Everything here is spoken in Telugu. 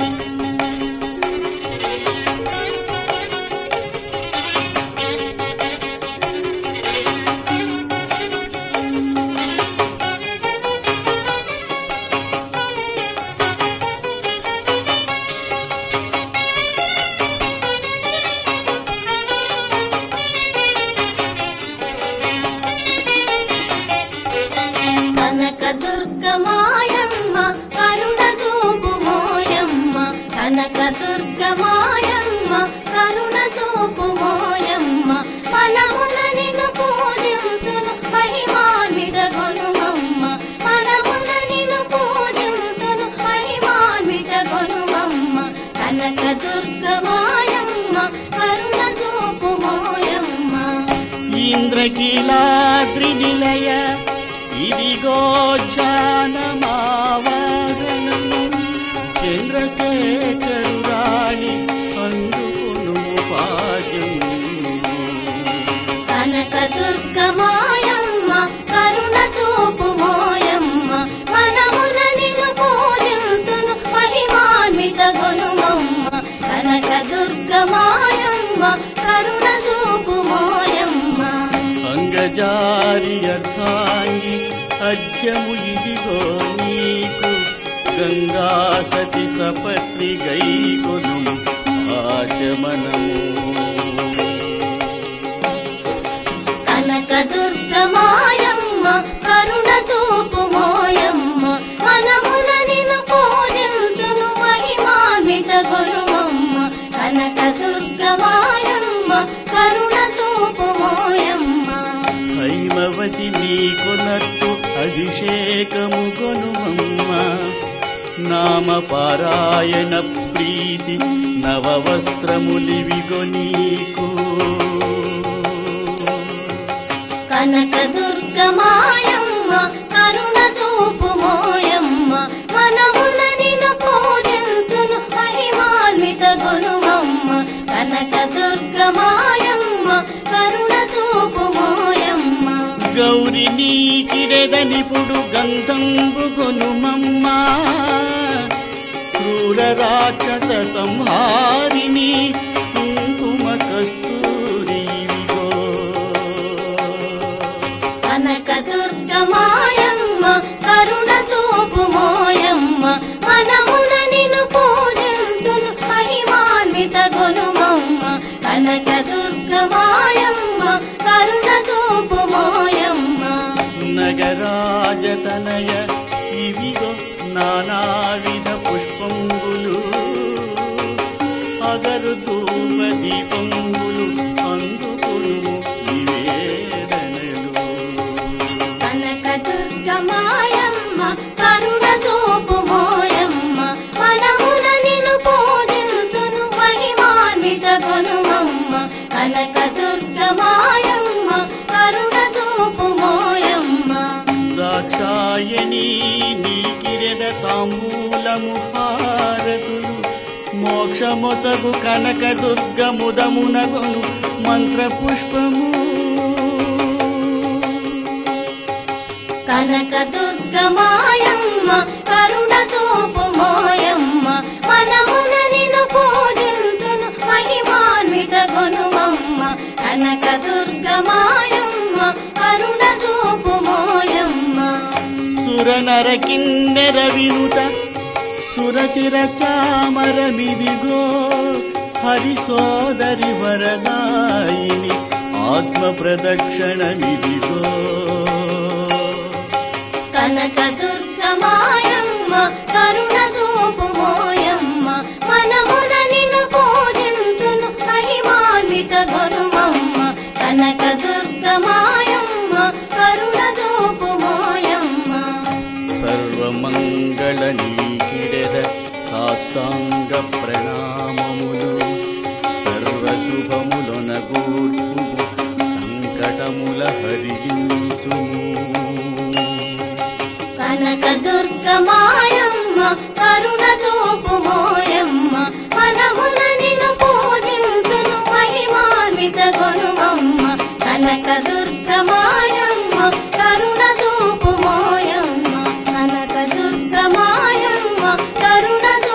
కనక దుర్గమాయమ్మ కరుణ చూపు మోయమ్మ కనక దుర్గమాయమ్మ కరుణ చూపు మోయమ్మ మనమున నిన్ను పూజింతును మహిమాన్విత గొనుమమ్మ మనమున నిన్ను పూజింతును మహిమాన్విత గొనుమమ్మ కనక దుర్గమాయమ్మ కరుణ చూపు మోయమ్మ ఇంద్రకీలాద్రి నిలయ ఇదిగో ధ్యానమావాహనం చంద్రశేఖరురాణి అందుకును భాగ్యం కనక దుర్గమాయమ్మ కరుణ చూపు మోయమ్మ మనమున నిన్ను పూజింతును మహిమాన్విత గొనుమమ్మ కనక దుర్గమాయమ్మ కరుణ చూపు మోయమ్మ అంగజారి అర్థాంగి అద్యము ఇదిగో నీకు గంగా సతి సపత్రి గైకొను ఆచమనము కనక దుర్గమాయమ్మ కరుణ చూపు మోయమ్మ మనమున నిన్ను పూజింతును మహిమాన్విత గురువమ్మ కనక దుర్గమాయమ్మ కరుణ చూపు మోయమ్మ హైమవతి నీకొనట్టు అభిషేకము కొనుమమ్మ నామ పారాయణ ప్రీతి నవవస్త్రములివిగో నీకు కనక దుర్గమాయమ్మ కరుణ చూపు మోయమ్మ మనమున నిన్ను పూజింతును మహిమాన్విత గురువమ్మ కనక దుర్గమాయమ్మ కరుణ చూపు మోయమ్మ గౌరి నీకిడెదనిపుడు గంధంబు కొనుమమ్మ క్రూర రాక్షస సంహారిణి కుంకుమ కస్తూరివిగో కనక దుర్గమాయమ్మ కరుణ చూపు మోయమ్మ మనమున నిన్ను పూజింతును మహిమాన్విత గుణమమ్మ కనక దుర్గమాయమ్మ కరుణ చూపు మోయమ్మ నగరాజతనయ ఇవిగో నానావిధ పుష్పంబులు అగరు ధూప దీపంబులు అందుకును నివేదనలు కనక దుర్గమాయమ్మ కరుణ చూపు మోయమ్మ మనమున నిన్ను పూజింతును మహిమాన్విత గుణమమ్మ కనక దుర్గమాయమ్మ కరుణ చూపు మోయమ్మ దాక్షాయణి నీకిరెద తాంబూలము హారతులు మోక్షమొసగు కనక దుర్గముదమునగొను మంత్ర పుష్పము కనక దుర్గమాయమ్మ కరుణ చూపు మోయమ్మ మనమున నిన్ను పూజింతును మహిమాన్విత గుణమమ్మ కనక దుర్గమాయమ్మ కరుణ చూపు మోయమ్మ సురనర కిన్నెర వినుత సురచిర చామరమిదిగో హరి సోదరి వరదాయిని ఆత్మ ప్రదక్షిణమిదిగో కనక దుర్గమాయమ్మ కరుణ చూపు మోయమ్మ మనమున నిన్ను పూజింతును మహిమాన్విత గురుమమ్మ కనక దుర్గమాయమ్మ కరుణ చూపు మోయమ్మ సర్వమంగళ నీకిడెద సాష్టాంగ ప్రణామములు సర్వశుభములొనగూర్పు సంకటముల హరించుము కనక దుర్గమాయమ్మ కరుణ చూపు మోయమ్మ మనమున నిన్ను పూజింతును మహిమాన్విత గుణమమ్మ కనక దుర్గమాయమ్మ కరుణ చూపు మోయమ్మ కనక దుర్గమాయమ్మ కరుణ చూపు